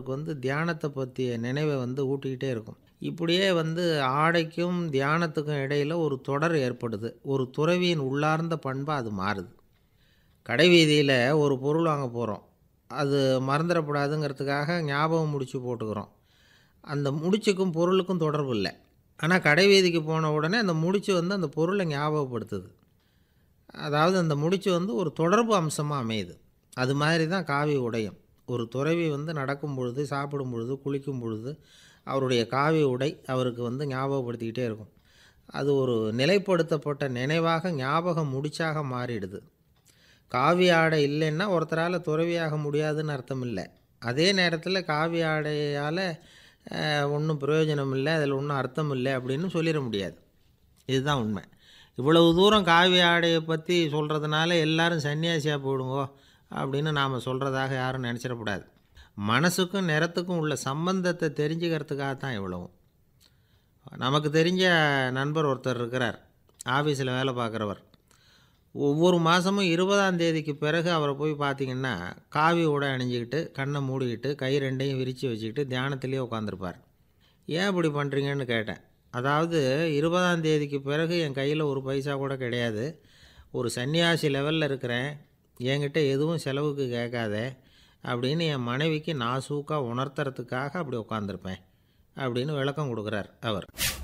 அவருக்கு வந்து தியானத்தை பற்றிய நினைவை வந்து ஊட்டிக்கிட்டே இருக்கும் இப்படியே வந்து ஆடைக்கும் தியானத்துக்கும் இடையில் ஒரு தொடர் ஏற்படுது ஒரு துறவியின் உள்ளார்ந்த பண்பாக அது மாறுது கடை வீதியில் ஒரு பொருள் வாங்க போகிறோம் அது மறந்துடக்கூடாதுங்கிறதுக்காக ஞாபகம் முடிச்சு போட்டுக்கிறோம் அந்த முடிச்சுக்கும் பொருளுக்கும் தொடர்பு இல்லை ஆனால் கடை வீதிக்கு போன உடனே அந்த முடிச்சு வந்து அந்த பொருளை ஞாபகப்படுத்துது அதாவது அந்த முடிச்சு வந்து ஒரு தொடர்பு அம்சமாக அமையுது அது மாதிரி தான் காவி உடையும் ஒரு துறவி வந்து நடக்கும் பொழுது சாப்பிடும் பொழுது குளிக்கும் பொழுது அவருடைய காவி உடை அவருக்கு வந்து ஞாபகப்படுத்திக்கிட்டே இருக்கும் அது ஒரு நிலைப்படுத்தப்பட்ட நினைவாக ஞாபகம் முடிச்சாக மாறிடுது காவி ஆடை இல்லைன்னா ஒருத்தரால் துறவியாக முடியாதுன்னு அர்த்தம் இல்லை அதே நேரத்தில் காவி ஆடையால் ஒன்றும் பிரயோஜனம் இல்லை அதில் ஒன்றும் அர்த்தம் இல்லை அப்படின்னு சொல்லிட முடியாது இதுதான் உண்மை இவ்வளவு தூரம் காவி ஆடையை பற்றி சொல்கிறதுனால எல்லாரும் சன்னியாசியாக போயிடுங்கோ அப்படின்னு நாம் சொல்கிறதாக யாரும் நினச்சிடக்கூடாது மனசுக்கும் நிறத்துக்கும் உள்ள சம்பந்தத்தை தெரிஞ்சுக்கிறதுக்காக தான் இவ்வளவும் நமக்கு தெரிஞ்ச நண்பர் ஒருத்தர் இருக்கிறார் ஆஃபீஸில் வேலை பார்க்குறவர் ஒவ்வொரு மாதமும் இருபதாம் தேதிக்கு பிறகு அவரை போய் பார்த்தீங்கன்னா காவி உடை அணிஞ்சிக்கிட்டு கண்ணை மூடிக்கிட்டு கை ரெண்டையும் விரித்து வச்சுக்கிட்டு தியானத்திலே உட்காந்துருப்பார் ஏன் இப்படி பண்ணுறீங்கன்னு கேட்டேன் அதாவது இருபதாம் தேதிக்கு பிறகு என் கையில் ஒரு பைசா கூட கிடையாது ஒரு சன்னியாசி லெவலில் இருக்கிறேன் என்கிட்ட எதுவும் செலவுக்கு கேட்காத அப்படின்னு என் மனைவிக்கு நாசூக்காக உணர்த்துறதுக்காக அப்படி உட்காந்துருப்பேன் அப்படின்னு விளக்கம் கொடுக்குறார் அவர்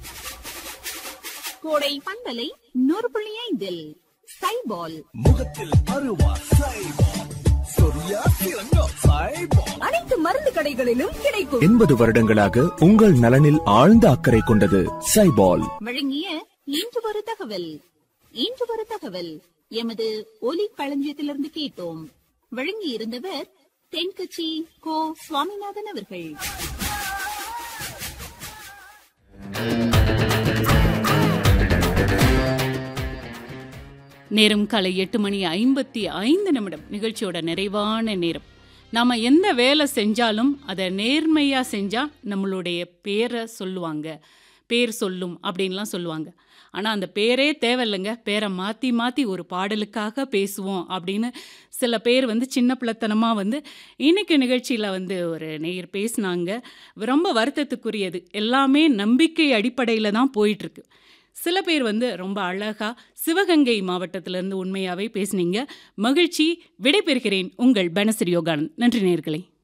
கோடை பண்பலை நூறு புள்ளி ஐந்தில் சைபால் முகத்தில் அருவா சைபால் சொரியா சிறங்கோ சைபால் அனைத்து மருந்து கடைகளிலும் கிடைக்கும் எண்பது வருடங்களாக உங்கள் நலனில் ஆழ்ந்த அக்கறை கொண்டது சைபால் வழங்கிய இன்று ஒரு தகவல் இன்று ஒரு தகவல் எமது ஒலி களஞ்சியத்திலிருந்து கேட்டோம் வழங்கி இருந்தவர் தென்கட்சி கோ சுவாமிநாதன் அவர்கள் நேரம் காலை எட்டு மணி ஐம்பத்தி ஐந்து நிமிடம் நிகழ்ச்சியோட நிறைவான நேரம் நாம் எந்த வேலை செஞ்சாலும் அதை நேர்மையாக செஞ்சால் நம்மளுடைய பேரை சொல்லுவாங்க பேர் சொல்லும் அப்படின்லாம் சொல்லுவாங்க ஆனால் அந்த பேரே தேவையில்லைங்க பேரை மாற்றி மாற்றி ஒரு பாடலுக்காக பேசுவோம் அப்படின்னு சில பேர் வந்து சின்ன பிள்ளைத்தனமாக வந்து இன்னைக்கு நிகழ்ச்சியில் வந்து ஒரு நேயர் பேசினாங்க ரொம்ப வருத்தத்துக்குரியது எல்லாமே நம்பிக்கை அடிப்படையில் தான் போயிட்டுருக்கு சில பேர் வந்து ரொம்ப அழகா சிவகங்கை மாவட்டத்திலிருந்து உண்மையாவே பேசுனீங்க மகிழ்ச்சி விடைபெறுகிறேன் உங்கள் பனசரி யோகானந்த் நன்றி நேர்களே